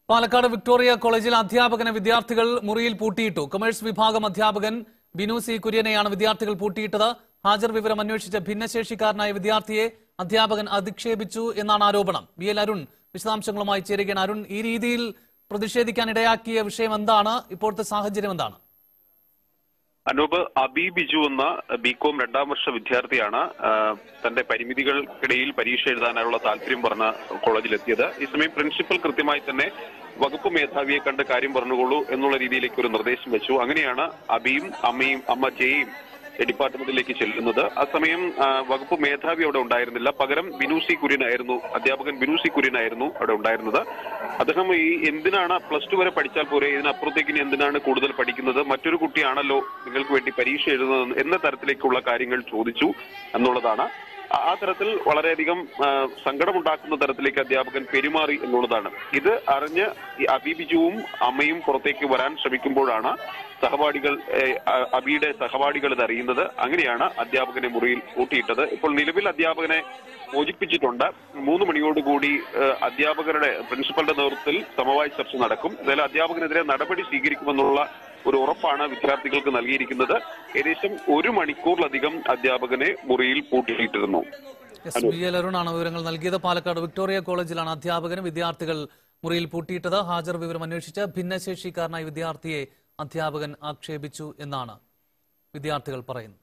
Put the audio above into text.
Palakkad Victoria കോളേജിൽ അധ്യാപകനെ വിദ്യാർത്ഥികൾ മുറിയിൽ പൂട്ടിയിട്ടു കൊമേഴ്സ് വിഭാഗം അധ്യാപകൻ ബിനു സി കുര്യനെയാണ് വിദ്യാർത്ഥികൾ പൂട്ടിയിട്ടത് ഹാജർ വിവരം അന്വേഷിച്ച ഭിന്നശേഷിക്കാരനായ വിദ്യാർത്ഥിയെ അധ്യാപകൻ അധിക്ഷേപിച്ചു എന്നാണ് ആരോപണം ബി എൽ അരുൺ വിശദാംശങ്ങളുമായി ചേരുകയാണ് അരുൺ ഈ രീതിയിൽ പ്രതിഷേധിക്കാൻ ഇടയാക്കിയ വിഷയം എന്താണ് ഇപ്പോഴത്തെ സാഹചര്യം എന്താണ് അനൂപ് അബി ബിജു എന്ന ബികോം രണ്ടാം വർഷ വിദ്യാർത്ഥിയാണ് ആ, തന്റെ പരിമിതികൾക്കിടയിൽ പരീക്ഷ എഴുതാനുള്ള താല്പര്യം പറഞ്ഞ കോളേജിലെത്തിയത് ഈ സമയം പ്രിൻസിപ്പൽ കൃത്യമായി തന്നെ വകുപ്പ് മേധാവിയെ കണ്ട് കാര്യം പറഞ്ഞുകൊള്ളൂ എന്നുള്ള രീതിയിലേക്ക് ഒരു നിർദ്ദേശം വെച്ചു അങ്ങനെയാണ് അബിയും അമ്മയും അമ്മ ജയയും ഡിപ്പാർട്ട്മെന്റിലേക്ക് ചെല്ലുന്നത് ആ സമയം ആ, വകുപ്പ് മേധാവി അവിടെ ഉണ്ടായിരുന്നില്ല പകരം ബിനു സി കുര്യനായിരുന്നു അധ്യാപകൻ ബിനു സി കുര്യനായിരുന്നു അവിടെ ഉണ്ടായിരുന്നത് അദ്ദേഹം ഈ എന്തിനാണ് പ്ലസ് ടു വരെ പഠിച്ചാൽ പോരെ ഇതിനപ്പുറത്തേക്ക് ഇനി എന്തിനാണ് കൂടുതൽ പഠിക്കുന്നത് മറ്റൊരു കുട്ടിയാണല്ലോ നിങ്ങൾക്ക് വേണ്ടി പരീക്ഷ എഴുതുന്നത് എന്ന തരത്തിലേക്കുള്ള കാര്യങ്ങൾ ചോദിച്ചു എന്നുള്ളതാണ് ആ- ആ തരത്തിൽ വളരെയധികം ആ, സങ്കടമുണ്ടാക്കുന്ന തരത്തിലേക്ക് അധ്യാപകൻ പെരുമാറി എന്നുള്ളതാണ് ഇത് അറിഞ്ഞ് ഈ അബിബിജുവും അമ്മയും പുറത്തേക്ക് വരാൻ ശ്രമിക്കുമ്പോഴാണ് സഹപാഠികൾ ഏ, അ- അബിയുടെ സഹപാഠികൾ ഇത് അറിയുന്നത് അങ്ങനെയാണ് അധ്യാപകനെ മുറിയിൽ പൂട്ടിയിട്ടത് ഇപ്പോൾ നിലവിൽ അധ്യാപകനെ മോചിപ്പിച്ചിട്ടുണ്ട് മൂന്ന് മണിയോടുകൂടി ഏ, അധ്യാപകരുടെ പ്രിൻസിപ്പലിന്റെ നേതൃത്വത്തിൽ സമവായ ചർച്ച നടക്കും എന്തായാലും അധ്യാപകനെതിരെ നടപടി സ്വീകരിക്കുമെന്നുള്ള ഒരു ഉറപ്പാണ് വിദ്യാർത്ഥികൾക്ക് നൽകിയിരിക്കുന്നത് ഏകദേശം ഒരു മണിക്കൂറിലധികം അധ്യാപകനെ മുറിയിൽ പൂട്ടിയിട്ടിരുന്നു എസ് ബി എൽ അരുണാണ് വിവരങ്ങൾ നൽകിയത് പാലക്കാട് വിക്ടോറിയ കോളേജിലാണ് അധ്യാപകന് വിദ്യാർത്ഥികൾ മുറിയിൽ പൂട്ടിയിട്ടത് ഹാജർ വിവരം അന്വേഷിച്ച് ഭിന്നശേഷിക്കാരനായ വിദ്യാർത്ഥിയെ അധ്യാപകൻ ആക്ഷേപിച്ചു എന്നാണ് വിദ്യാർത്ഥികൾ പറയുന്നത്